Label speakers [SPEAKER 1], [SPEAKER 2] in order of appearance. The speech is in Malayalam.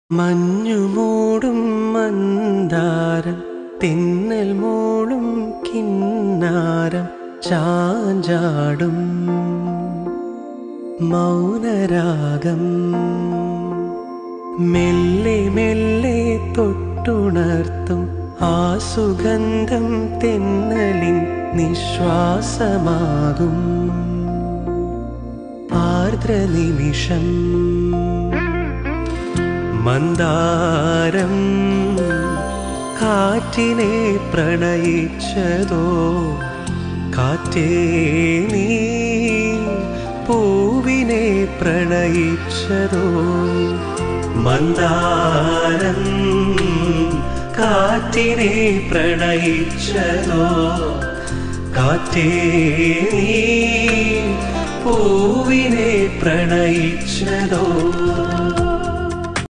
[SPEAKER 1] മഞ്ഞുമൂടും മന്ദാരം തിന്നൽ മൂളും കിന്നാരം ചാഞ്ചാടും മൗനരാഗം മെല്ലെ മെല്ലെ തൊട്ടുണർത്തും ആ സുഗന്ധം തെന്നലിൻ നിശ്വാസമാകും ആർദ്ര നിമിഷം മന്ദാരം കാറ്റിനെ പ്രണയിച്ചതോ കാറ്റേ നീ പൂവിനെ പ്രണയിച്ചതോ മന്ദാരം കാറ്റിനെ പ്രണയിച്ചതോ കാറ്റേ നീ പൂവിനെ പ്രണയിച്ചതോ